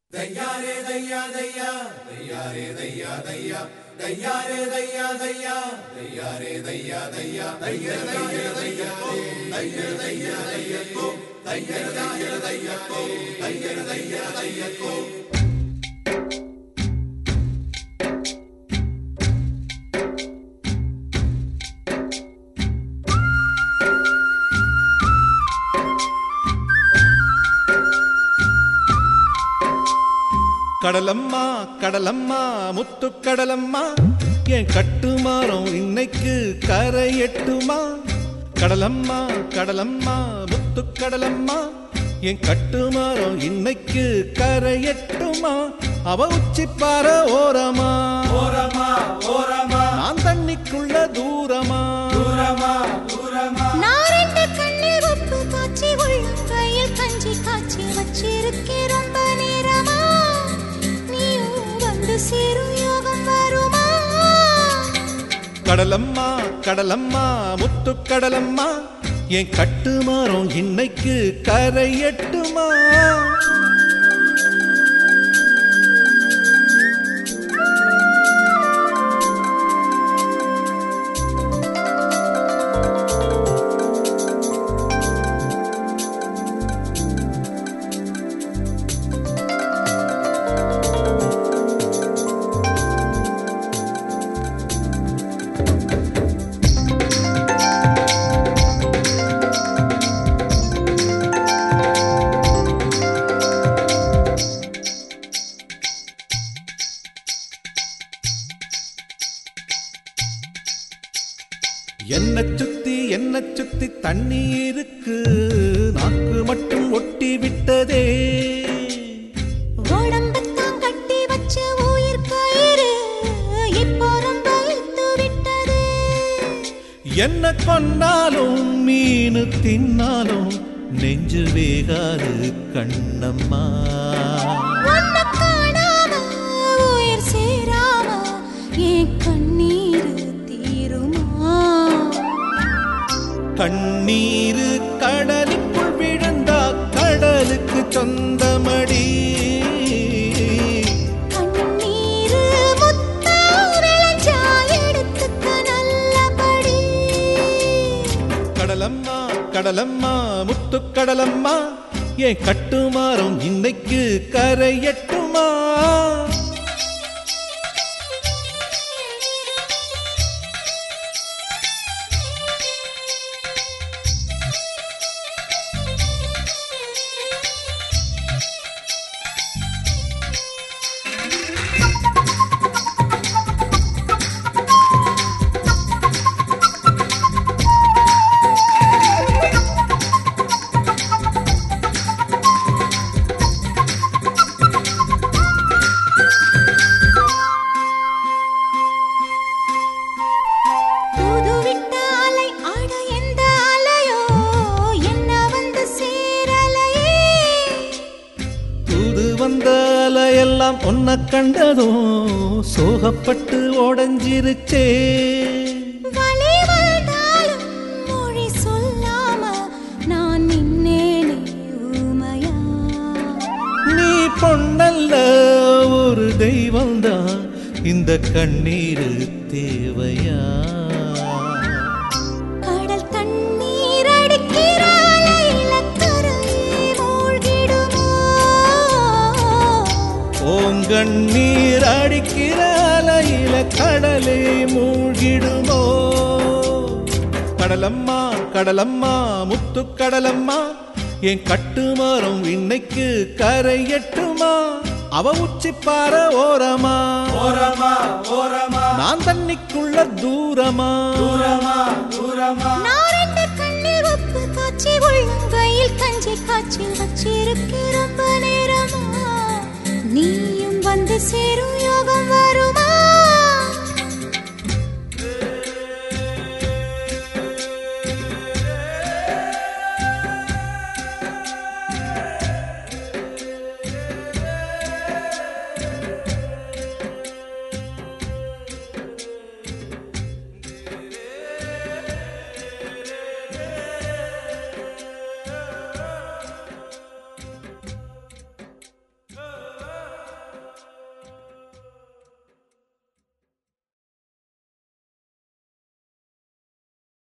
கடலம்மா கடலம்மா முத்து கடலம்மா என் கட்டுமாறம் இன்னைக்கு கரை எட்டுமா கடலம்மா கடலம்மா முத்து கடலம்மா என் கட்டுமாறம் இன்னைக்கு கரை எட்டுமா அவ உச்சி பார ஓரமா ஓரமா ஓரமா நான் தண்ணிக்குள்ள தூரமா தூரமா தூரமா நான் ரெண்டு கண்ணில் உப்பு காய்ச்சி உள்ளங்கையில் கஞ்சி காய்ச்சி வச்சிருக்கேன் ரொம்ப நேரமா நீயும் வந்து சேரும் யோகம் வருமா கடலம்மா கடலம்மா முத்து கடலம்மா என் கட்டுமாறம் இன்னைக்கு கரை எட்டுமா என்ன சுத்தி என்ன சுத்தி தண்ணி இருக்கு நாக்கு மட்டும் ஒட்டி விட்டதே உடம்புத்தான் கட்டி வச்ச உயிர் கயிறு இப்போ ரொம்ப இழுத்து விட்டது என்ன கொன்னாலும் மீனு தின்னாலும் நெஞ்சு வேகாது கண்ணம்மா உன்னை காணாம உயிர் சேராம என் கண்ணீர் தீருமா கண்ணீரு கடலுக்குள் விழுந்தா கடலுக்கு சொந்தமடி கண்ணீரு முத்தா விளைஞ்சா எடுத்துக்க நல்லபடி கடலம்மா கடலம்மா முத்து கடலம்மா என் கட்டுமாறம் இன்னைக்கு கரையட்டுமா தூது விட்ட அலை ஆட எந்த அலையோ என்ன வந்து சேரலையே தூது வந்த அலையெல்லாம் ஒன்ன கண்டதும் சோகப்பட்டு உடஞ்சிருச்சே வலி வந்தாலும் மொழி சொல்லாம நான் நின்னேனே ஊமையா நீ பொண்ணல்ல ஒரு தெய்வம்தான் இந்த கண்ணீர் தேவையா கடல் தண்ணீர் அடிக்கிற அலையில கரையே மூழ்கிடுமோ ஓங்கண்ணீர் அடிக்கிற அலையில கடலே மூழ்கிடுமோ கடலம்மா கடலம்மா முத்து கடலம்மா என் கட்டுமரம் இன்னைக்கு கரையட்டுமா அவ உச்சி பார ஓரமா ஓரமா ஓரமா நான் தண்ணிக்குள்ள தூரமா தூரமா தூரமா நான் ரெண்டு கண்ணில் உப்பு காய்ச்சி உள்ளங்கையில் கஞ்சி காய்ச்சி வச்சிருக்க ரொம்ப நேரமா நீயும் வந்து சேரும்